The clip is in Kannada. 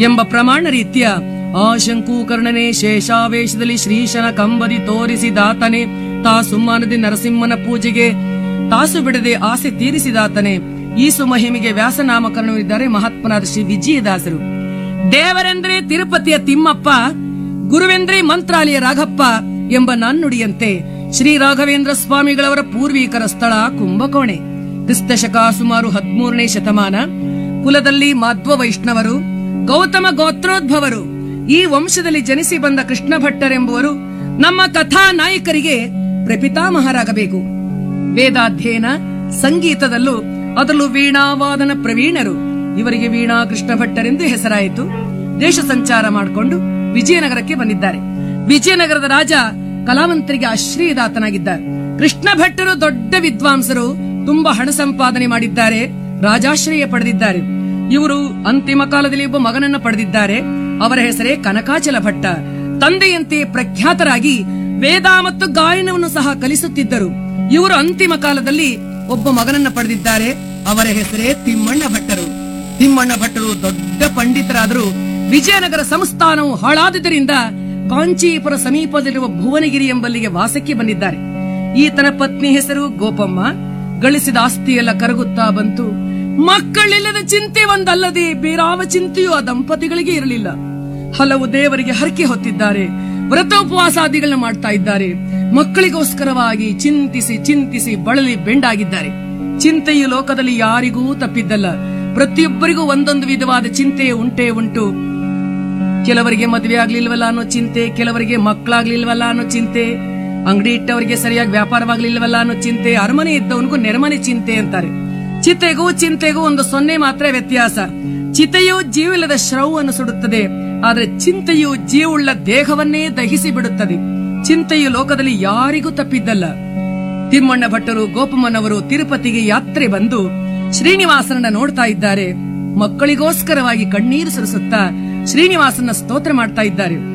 ಎಂಬ ಪ್ರಮಾಣ ರೀತ್ಯ ಆ ಶಂಕೂಕರ್ಣನೆ ಶೇಷಾವೇಶದಲ್ಲಿ ಶ್ರೀಶನ ಕಂಬದಿ ತೋರಿಸಿದಾತನೆ ತಾ ಸುಮ್ಮಾನದಿ ನರಸಿಂಹನ ಪೂಜೆಗೆ ತಾಸು ಬಿಡದೆ ಆಸೆ ತೀರಿಸಿದಾತನೆ ಈಸು ಮಹಿಮೆಗೆ ವ್ಯಾಸನಾಮಕರಣವಿದ್ದಾರೆ ಮಹಾತ್ಮನಾದ ಶ್ರೀ ವಿಜಯದಾಸರು ದೇವರೆಂದ್ರೆ ತಿರುಪತಿಯ ತಿಮ್ಮಪ್ಪ ಗುರುವೆಂದ್ರೆ ಮಂತ್ರಾಲಯ ರಾಘಪ್ಪ ಎಂಬ ನಾನ್ನುಡಿಯಂತೆ ಶ್ರೀ ರಾಘವೇಂದ್ರ ಸ್ವಾಮಿಗಳವರ ಪೂರ್ವೀಕರ ಸ್ಥಳ ಕುಂಭಕೋಣೆ ಕ್ರಿಸ್ತ ಶಕ ಸುಮಾರು ಹದಿಮೂರನೇ ಶತಮಾನ ಕುಲದಲ್ಲಿ ಮಾಧ್ವ ವೈಷ್ಣವರು ಗೌತಮ ಗೋತ್ರೋದ್ಭವರು ಈ ವಂಶದಲ್ಲಿ ಜನಿಸಿ ಬಂದ ಕೃಷ್ಣ ಭಟ್ಟರೆಂಬುವರು ನಮ್ಮ ಕಥಾ ನಾಯಕರಿಗೆ ಪ್ರಪಿತಾಮಹರಾಗಬೇಕು ವೇದಾಧ್ಯಯನ ಸಂಗೀತದಲ್ಲೂ ಅದರಲ್ಲೂ ವೀಣಾವಾದನ ಪ್ರವೀಣರು ಇವರಿಗೆ ವೀಣಾ ಕೃಷ್ಣ ಭಟ್ಟರೆಂದು ಹೆಸರಾಯಿತು ದೇಶ ಸಂಚಾರ ಮಾಡಿಕೊಂಡು ವಿಜಯನಗರಕ್ಕೆ ಬಂದಿದ್ದಾರೆ ವಿಜಯನಗರದ ರಾಜ ಕಲಾವಂತರಿಗೆ ಆಶ್ರಯದಾತನಾಗಿದ್ದಾರೆ ಕೃಷ್ಣ ಭಟ್ಟರು ದೊಡ್ಡ ವಿದ್ವಾಂಸರು ತುಂಬಾ ಹಣ ಸಂಪಾದನೆ ಮಾಡಿದ್ದಾರೆ ರಾಜಾಶ್ರಯ ಪಡೆದಿದ್ದಾರೆ ಇವರು ಅಂತಿಮ ಕಾಲದಲ್ಲಿ ಒಬ್ಬ ಮಗನನ್ನ ಪಡೆದಿದ್ದಾರೆ ಅವರ ಹೆಸರೇ ಕನಕಾಚಲ ಭಟ್ಟ ತಂದೆಯಂತೆ ಪ್ರಖ್ಯಾತರಾಗಿ ವೇದ ಮತ್ತು ಗಾಯನವನ್ನು ಸಹ ಕಲಿಸುತ್ತಿದ್ದರು ಇವರು ಅಂತಿಮ ಕಾಲದಲ್ಲಿ ಒಬ್ಬ ಮಗನನ್ನ ಪಡೆದಿದ್ದಾರೆ ಅವರ ಹೆಸರೇ ತಿಮ್ಮಣ್ಣ ಭಟ್ಟರು ತಿಮ್ಮಣ್ಣ ಭಟ್ಟರು ದೊಡ್ಡ ಪಂಡಿತರಾದರು ವಿಜಯನಗರ ಸಂಸ್ಥಾನವು ಹಾಳಾದುದರಿಂದ ಕಾಂಚೀಪುರ ಸಮೀಪದಲ್ಲಿರುವ ಭುವನಗಿರಿ ಎಂಬಲ್ಲಿಗೆ ವಾಸಕ್ಕೆ ಬಂದಿದ್ದಾರೆ ಈತನ ಪತ್ನಿ ಹೆಸರು ಗೋಪಮ್ಮ ಗಳಿಸಿದ ಆಸ್ತಿಯೆಲ್ಲ ಕರಗುತ್ತಾ ಬಂತು ಮಕ್ಕಳಿಲ್ಲದ ಚಿಂತೆ ಒಂದಲ್ಲದೆ ಬೇರಾವ ಚಿಂತೆಯೂ ಆ ದಂಪತಿಗಳಿಗೆ ಇರಲಿಲ್ಲ ಹಲವು ದೇವರಿಗೆ ಹರಕೆ ಹೊತ್ತಿದ್ದಾರೆ ವ್ರತೋಪವಾಸಾದಿಗಳನ್ನ ಮಾಡ್ತಾ ಇದ್ದಾರೆ ಮಕ್ಕಳಿಗೋಸ್ಕರವಾಗಿ ಚಿಂತಿಸಿ ಚಿಂತಿಸಿ ಬಳಲಿ ಬೆಂಡಾಗಿದ್ದಾರೆ ಚಿಂತೆಯು ಲೋಕದಲ್ಲಿ ಯಾರಿಗೂ ತಪ್ಪಿದ್ದಲ್ಲ ಪ್ರತಿಯೊಬ್ಬರಿಗೂ ಒಂದೊಂದು ವಿಧವಾದ ಚಿಂತೆ ಉಂಟೇ ಉಂಟು ಕೆಲವರಿಗೆ ಮದುವೆ ಆಗ್ಲಿಲ್ವಲ್ಲ ಅನ್ನೋ ಚಿಂತೆ ಕೆಲವರಿಗೆ ಮಕ್ಕಳಾಗ್ಲಿಲ್ವಲ್ಲ ಅನ್ನೋ ಚಿಂತೆ ಅಂಗಡಿ ಇಟ್ಟವರಿಗೆ ಸರಿಯಾಗಿ ವ್ಯಾಪಾರವಾಗ್ಲಿಲ್ವಲ್ಲ ಅನ್ನೋ ಚಿಂತೆ ಅರಮನೆ ಇದ್ದವನಿಗೂ ನೆರಮನೆ ಚಿಂತೆ ಅಂತಾರೆ ಚಿತೆಗೂ ಚಿಂತೆಗೂ ಒಂದು ಸೊನ್ನೆ ಮಾತ್ರ ವ್ಯತ್ಯಾಸ ಚಿತೆಯು ಜೀವಿಲ್ಲದ ಶ್ರವವನ್ನು ಸುಡುತ್ತದೆ ಆದರೆ ಚಿಂತೆಯು ಜೀವುಳ್ಳ ದೇಹವನ್ನೇ ದಹಿಸಿ ಬಿಡುತ್ತದೆ ಚಿಂತೆಯು ಲೋಕದಲ್ಲಿ ಯಾರಿಗೂ ತಪ್ಪಿದ್ದಲ್ಲ ತಿಮ್ಮಣ್ಣ ಭಟ್ಟರು ಗೋಪಮ್ಮನವರು ತಿರುಪತಿಗೆ ಯಾತ್ರೆ ಬಂದು ಶ್ರೀನಿವಾಸನನ್ನ ನೋಡ್ತಾ ಇದ್ದಾರೆ ಮಕ್ಕಳಿಗೋಸ್ಕರವಾಗಿ ಕಣ್ಣೀರು ಸುರಿಸುತ್ತಾ ಶ್ರೀನಿವಾಸನ ಸ್ತೋತ್ರ ಮಾಡ್ತಾ ಇದ್ದಾರೆ